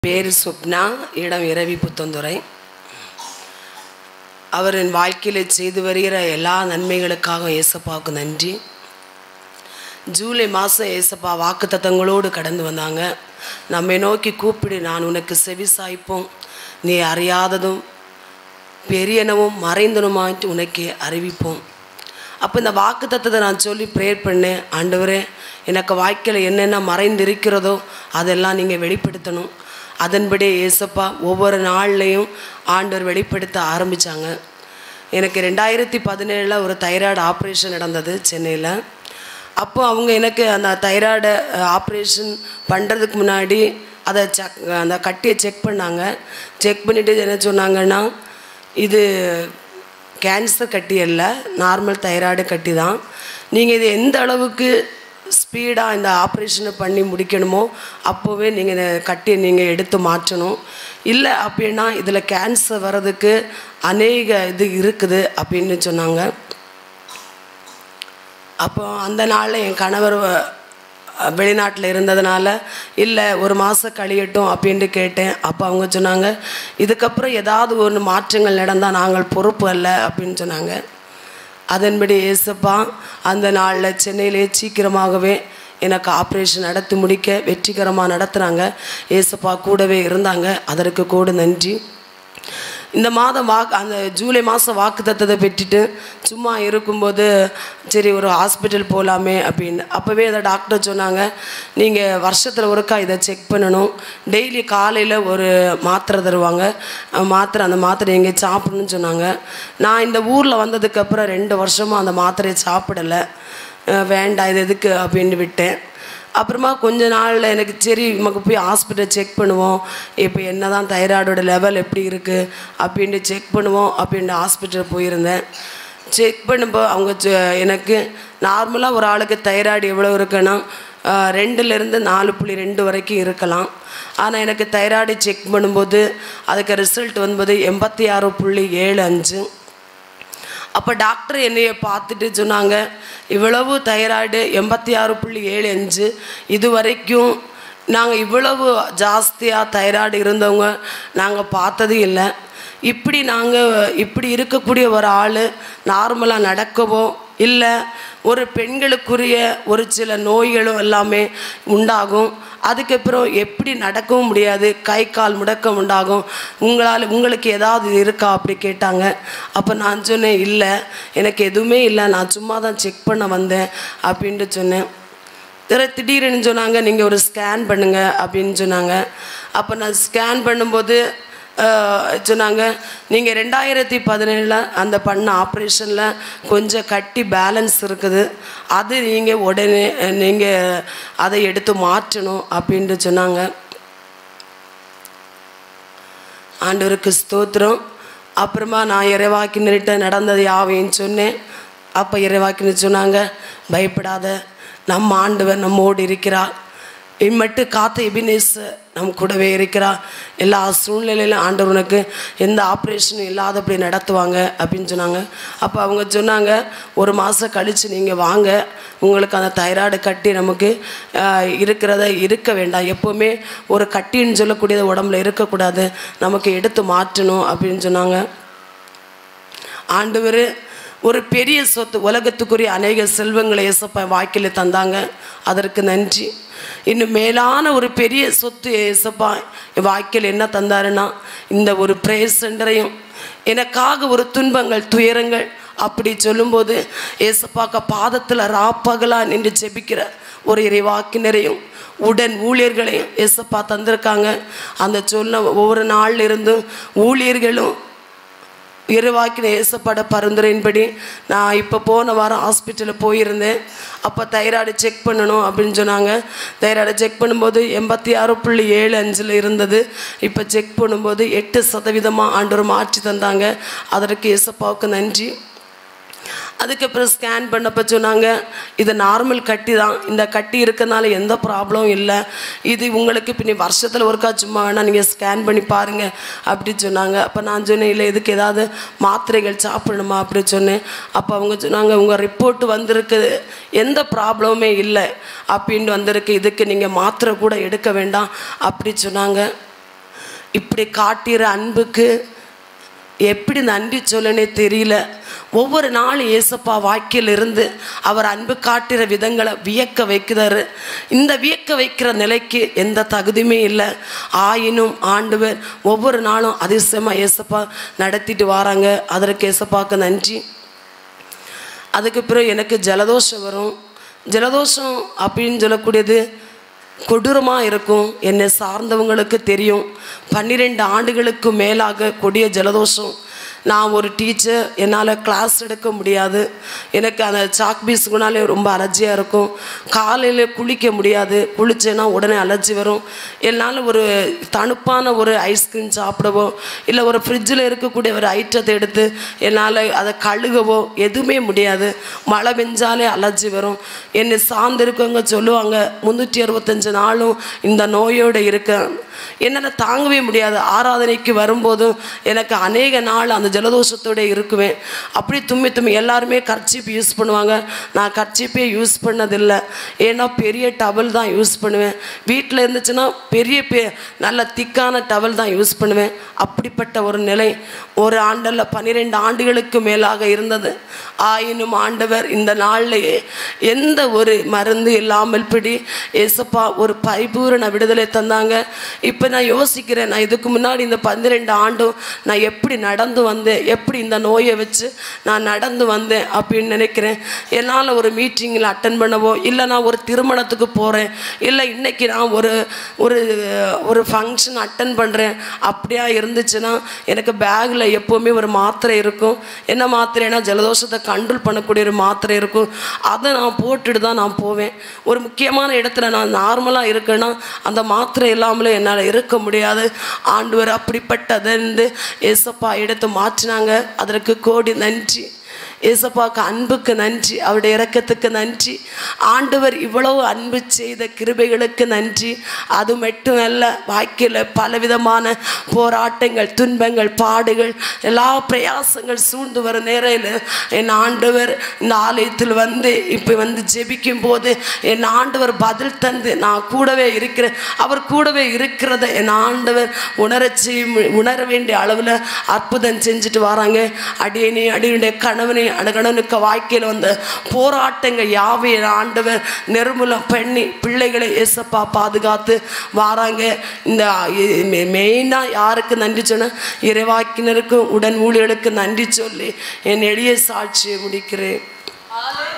பேர் சுப்னா இடம் இரவி புத்தந்துறை அவர் என் வாழ்க்கையில் செய்து வருகிற எல்லா நன்மைகளுக்காக ஏசப்பாவுக்கு நன்றி ஜூலை மாதம் ஏசப்பா வாக்குத்தத்தங்களோடு கடந்து வந்தாங்க நம்மை நோக்கி கூப்பிடு நான் உனக்கு செவி சாய்ப்போம் நீ அறியாததும் பெரியனவும் மறைந்தனுமாயிட்டு உனக்கு அறிவிப்போம் அப்போ இந்த வாக்கு தத்தத்தை நான் சொல்லி ப்ரேயர் பண்ணேன் ஆண்டவரே எனக்கு வாழ்க்கையில் என்னென்ன மறைந்திருக்கிறதோ அதெல்லாம் நீங்கள் வெளிப்படுத்தணும் அதன்படி ஏசப்பா ஒவ்வொரு நாள்லையும் ஆண்டவர் வெளிப்படுத்த ஆரம்பித்தாங்க எனக்கு ரெண்டாயிரத்தி பதினேழில் ஒரு தைராய்டு ஆப்ரேஷன் நடந்தது சென்னையில் அப்போ அவங்க எனக்கு அந்த தைராய்டு ஆப்ரேஷன் பண்ணுறதுக்கு முன்னாடி அதை செக் அந்த கட்டியை செக் பண்ணாங்க செக் பண்ணிவிட்டு என்ன சொன்னாங்கன்னா இது கேன்சர் கட்டி அல்ல நார்மல் தைராய்டு கட்டி தான் நீங்கள் இது எந்த அளவுக்கு ஸ்பீடாக இந்த ஆப்ரேஷனை பண்ணி முடிக்கணுமோ அப்போவே நீங்கள் இந்த கட்டியை நீங்கள் எடுத்து மாற்றணும் இல்லை அப்படின்னா இதில் கேன்சர் வர்றதுக்கு அநேக இது இருக்குது அப்படின்னு சொன்னாங்க அப்போ அந்த நாளில் என் கணவர் வெளிநாட்டில் இருந்ததுனால இல்லை ஒரு மாதம் கழியட்டும் அப்படின்ட்டு கேட்டேன் அப்போ அவங்க சொன்னாங்க இதுக்கப்புறம் ஏதாவது ஒன்று மாற்றங்கள் நடந்தால் நாங்கள் பொறுப்பு அல்ல அப்படின்னு சொன்னாங்க அதன்படி ஏசப்பா அந்த நாளில் சென்னையிலே சீக்கிரமாகவே எனக்கு ஆப்ரேஷன் நடத்தி முடிக்க வெற்றிகரமாக நடத்துனாங்க ஏசப்பா கூடவே இருந்தாங்க அதற்கு கூட நன்றி இந்த மாதம் வாக்கு அந்த ஜூலை மாதம் வாக்கு தத்தத்தை பெற்றுட்டு சும்மா இருக்கும்போது சரி ஒரு ஹாஸ்பிட்டல் போகலாமே அப்படின்னு அப்போவே அதை டாக்டர் சொன்னாங்க நீங்கள் வருஷத்தில் ஒருக்கா இதை செக் பண்ணணும் டெய்லி காலையில் ஒரு மாத்திரை தருவாங்க மாத்திரை அந்த மாத்திரை எங்கே சாப்பிடணும்னு சொன்னாங்க நான் இந்த ஊரில் வந்ததுக்கப்புறம் ரெண்டு வருஷமாக அந்த மாத்திரையை சாப்பிடலை வேண்டாம் இது எதுக்கு அப்படின்னு விட்டேன் அப்புறமா கொஞ்ச நாளில் எனக்கு சரி நமக்கு போய் ஹாஸ்பிட்டல் செக் பண்ணுவோம் இப்போ என்ன தான் தைராய்டோட லெவல் எப்படி இருக்குது அப்படின்ட்டு செக் பண்ணுவோம் அப்படின்ட்டு ஹாஸ்பிட்டல் போயிருந்தேன் செக் பண்ணும்போது அவங்க எனக்கு நார்மலாக ஒரு ஆளுக்கு தைராய்டு எவ்வளோ இருக்குன்னா ரெண்டுலேருந்து நாலு புள்ளி ரெண்டு வரைக்கும் இருக்கலாம் ஆனால் எனக்கு தைராய்டு செக் பண்ணும்போது அதுக்கு ரிசல்ட் வந்தது எண்பத்தி ஆறு புள்ளி ஏழு அஞ்சு அப்போ டாக்டர் என்னைய பார்த்துட்டு சொன்னாங்க இவ்வளவு தைராய்டு எண்பத்தி ஆறு புள்ளி ஏழு அஞ்சு இது வரைக்கும் நாங்கள் இவ்வளவு ஜாஸ்தியாக தைராய்டு இருந்தவங்க நாங்கள் பார்த்ததே இல்லை இப்படி நாங்கள் இப்படி இருக்கக்கூடிய ஒரு ஆள் நார்மலாக நடக்கவோ இல்லை ஒரு பெண்களுக்குரிய ஒரு சில நோய்களும் எல்லாமே உண்டாகும் அதுக்கப்புறம் எப்படி நடக்கவும் முடியாது கை கால் முடக்கம் உண்டாகும் உங்களால் உங்களுக்கு ஏதாவது இருக்கா அப்படி கேட்டாங்க அப்போ நான் சொன்னேன் இல்லை எனக்கு எதுவுமே இல்லை நான் சும்மா தான் செக் பண்ண வந்தேன் அப்படின்ட்டு சொன்னேன் வேறு திடீர்னு சொன்னாங்க நீங்கள் ஒரு ஸ்கேன் பண்ணுங்கள் அப்படின்னு சொன்னாங்க அப்போ நான் ஸ்கேன் பண்ணும்போது சொன்னாங்க நீங்கள் ரெண்டாயிரத்தி பதினேழில் அந்த பண்ண ஆப்ரேஷனில் கொஞ்சம் கட்டி பேலன்ஸ் இருக்குது அது நீங்கள் உடனே நீங்கள் அதை எடுத்து மாற்றணும் அப்படின்ட்டு சொன்னாங்க ஆண்டவருக்கு ஸ்தோத்திரம் அப்புறமா நான் இறைவாக்கினிட்ட நடந்தது யாவையும் சொன்னேன் அப்போ இறைவாக்கின்னு சொன்னாங்க பயப்படாத நம்ம ஆண்டவர் நம்மோடு இருக்கிறார் இம்மட்டு காத்த எபினேஸ் நம் கூடவே இருக்கிறா எல்லா சூழ்நிலையிலும் ஆண்டவர் உனக்கு எந்த ஆப்ரேஷனும் இல்லாதபடி நடத்துவாங்க அப்படின்னு சொன்னாங்க அப்போ அவங்க சொன்னாங்க ஒரு மாதம் கழித்து நீங்கள் வாங்க உங்களுக்கு அந்த தைராய்டு கட்டி நமக்கு இருக்கிறத இருக்க வேண்டாம் எப்போவுமே ஒரு கட்டின்னு சொல்லக்கூடியது உடம்புல இருக்கக்கூடாது நமக்கு எடுத்து மாற்றணும் அப்படின்னு சொன்னாங்க ஆண்டவர் ஒரு பெரிய சொத்து உலகத்துக்குரிய அநேக செல்வங்களை ஏசப்பா வாக்கில் தந்தாங்க அதற்கு நன்றி இன்னும் மேலான ஒரு பெரிய சொத்து ஏசப்பா வாக்கில் என்ன தந்தாருன்னா இந்த ஒரு ப்ரேயர் சென்டரையும் எனக்காக ஒரு துன்பங்கள் துயரங்கள் அப்படி சொல்லும்போது ஏசப்பாக்க பாதத்தில் ராப்பகலாக நின்று ஜெபிக்கிற ஒரு இறைவாக்கினரையும் உடன் ஊழியர்களையும் ஏசப்பா தந்திருக்காங்க அந்த சொன்ன ஒவ்வொரு நாளில் இருந்தும் ஊழியர்களும் இருவாக்கின ஏசப்பட பரிந்துரையின்படி நான் இப்போ போன வாரம் ஹாஸ்பிட்டலில் போயிருந்தேன் அப்போ தைராய்டு செக் பண்ணணும் அப்படின்னு சொன்னாங்க தைராய்டு செக் பண்ணும்போது எண்பத்தி ஆறு புள்ளி ஏழு அஞ்சில் இருந்தது இப்போ செக் பண்ணும்போது எட்டு சதவீதமாக ஆண்டவர் மாற்றி தந்தாங்க அதற்கு ஏசப்பாவுக்கு நன்றி அதுக்கப்புறம் ஸ்கேன் பண்ணப்போ சொன்னாங்க இது நார்மல் கட்டி தான் இந்த கட்டி இருக்கனால எந்த ப்ராப்ளமும் இல்லை இது உங்களுக்கு பின்னி வருஷத்தில் ஒருக்கா சும்மா வேணால் நீங்கள் ஸ்கேன் பண்ணி பாருங்கள் அப்படி சொன்னாங்க அப்போ நான் சொன்னேன் இல்லை இதுக்கு ஏதாவது மாத்திரைகள் சாப்பிடணுமா அப்படி சொன்னேன் அப்போ அவங்க சொன்னாங்க உங்கள் ரிப்போர்ட் வந்திருக்குது எந்த ப்ராப்ளமுமே இல்லை அப்படின்ட்டு வந்திருக்கு இதுக்கு நீங்கள் மாத்திரை கூட எடுக்க வேண்டாம் அப்படி சொன்னாங்க இப்படி காட்டுகிற அன்புக்கு எப்படி நன்றி சொல்லனே தெரியல ஒவ்வொரு நாளும் ஏசப்பா வாக்கியில் இருந்து அவர் அன்பு காட்டுற விதங்களை வியக்க வைக்கிறாரு இந்த வியக்க வைக்கிற நிலைக்கு எந்த தகுதியுமே இல்லை ஆயினும் ஆண்டவர் ஒவ்வொரு நாளும் அதிசயமாக ஏசப்பா நடத்திட்டு வராங்க அதற்கு ஏசப்பாக்கு நன்றி அதுக்கு பிறகு எனக்கு ஜலதோஷம் வரும் ஜலதோஷம் அப்படின்னு சொல்லக்கூடியது கொடூரமாக இருக்கும் என்னை சார்ந்தவங்களுக்கு தெரியும் பன்னிரெண்டு ஆண்டுகளுக்கு மேலாக கொடிய ஜலதோஷம் நான் ஒரு டீச்சர் என்னால் கிளாஸ் எடுக்க முடியாது எனக்கு அந்த சாக் பீஸுக்குனாலே ரொம்ப அலர்ஜியாக இருக்கும் காலையில் குளிக்க முடியாது குளிச்சேன்னா உடனே அலர்ஜி வரும் என்னால் ஒரு தணுப்பான ஒரு ஐஸ்கிரீம் சாப்பிடவோ இல்லை ஒரு ஃப்ரிட்ஜில் இருக்கக்கூடிய ஒரு ஐட்டத்தை எடுத்து என்னால் அதை கழுகவோ எதுவுமே முடியாது மழை பெஞ்சாலே அலர்ஜி வரும் என்னை சார்ந்திருக்கவங்க சொல்லுவாங்க முந்நூற்றி அறுபத்தஞ்சு நாளும் இந்த நோயோடு இருக்கேன் என்னால் தாங்கவே முடியாது ஆராதனைக்கு வரும்போதும் எனக்கு அநேக நாள் அந்த ஜலதோஷத்தோட இருக்குவேன் அப்படி தும்மி தும்மி எல்லாருமே கர்ச்சீப் யூஸ் பண்ணுவாங்க நான் கர்ச்சீப்பே யூஸ் பண்ணதில்லை ஏன்னா பெரிய டவல் தான் யூஸ் பண்ணுவேன் வீட்டில் இருந்துச்சுன்னா பெரிய பெ நல்ல திக்கான டவல் தான் யூஸ் பண்ணுவேன் அப்படிப்பட்ட ஒரு நிலை ஒரு ஆண்டில் பன்னிரெண்டு ஆண்டுகளுக்கு மேலாக இருந்தது ஆயினும் ஆண்டவர் இந்த நாள்லையே எந்த ஒரு மருந்து இல்லாமல் பிடி ஏசப்பா ஒரு பரிபூரண விடுதலை தந்தாங்க இப்போ நான் யோசிக்கிறேன் நான் இதுக்கு முன்னாடி இந்த பன்னிரெண்டு ஆண்டும் நான் எப்படி நடந்து வந்தேன் எப்படி இந்த நோயை வச்சு நான் நடந்து வந்தேன் அப்படின்னு நினைக்கிறேன் என்னால் ஒரு மீட்டிங்கில் அட்டன் பண்ணவோ இல்லை நான் ஒரு திருமணத்துக்கு போகிறேன் இல்லை இன்னைக்கு நான் ஒரு ஒரு ஒரு ஃபங்க்ஷன் அட்டன் பண்ணுறேன் அப்படியா இருந்துச்சுன்னா எனக்கு பேக்கில் எப்போவுமே ஒரு மாத்திரை இருக்கும் என்ன மாத்திரைனா ஜலதோஷத்தை கண்ட்ரோல் பண்ணக்கூடிய ஒரு மாத்திரை இருக்கும் அதை நான் போட்டுட்டு தான் நான் போவேன் ஒரு முக்கியமான இடத்துல நான் நார்மலாக இருக்கேன்னா அந்த மாத்திரை இல்லாமலே என்னால் இருக்க முடியாது ஆண்டவர் அப்படிப்பட்டதுன்னு ஏசப்பா எடுத்து மாற்றினாங்க அதற்கு கோடி நன்றி ஏசப்பாக்கு அன்புக்கு நன்றி அவருடைய இரக்கத்துக்கு நன்றி ஆண்டவர் இவ்வளவு அன்பு செய்த கிருபைகளுக்கு நன்றி அது மட்டும் அல்ல வாழ்க்கையில் பலவிதமான போராட்டங்கள் துன்பங்கள் பாடுகள் எல்லா பிரயாசங்கள் சூழ்ந்து வர நேரையில் என் ஆண்டவர் இந்த ஆலயத்தில் வந்து இப்போ வந்து ஜெபிக்கும் போது என் ஆண்டவர் பதில் தந்து நான் கூடவே இருக்கிறேன் அவர் கூடவே இருக்கிறத என் ஆண்டவர் உணரச் செய்யும் உணர வேண்டிய அளவில் அற்புதம் செஞ்சுட்டு வராங்க அடியனே அடியுடைய கணவனை அடகணனுக்கு வாழ்க்கையில் வந்த போராட்டங்கள் யாவை என் ஆண்டவர் நிர்மூலம் பண்ணி பிள்ளைகளை ஏசப்பா பாதுகாத்து வாராங்க இந்த மெயினாக யாருக்கு நன்றி சொன்ன இறைவாக்கினருக்கும் உடன் ஊழியர்களுக்கு நன்றி சொல்லி என் எளிய சாட்சியை முடிக்கிறேன்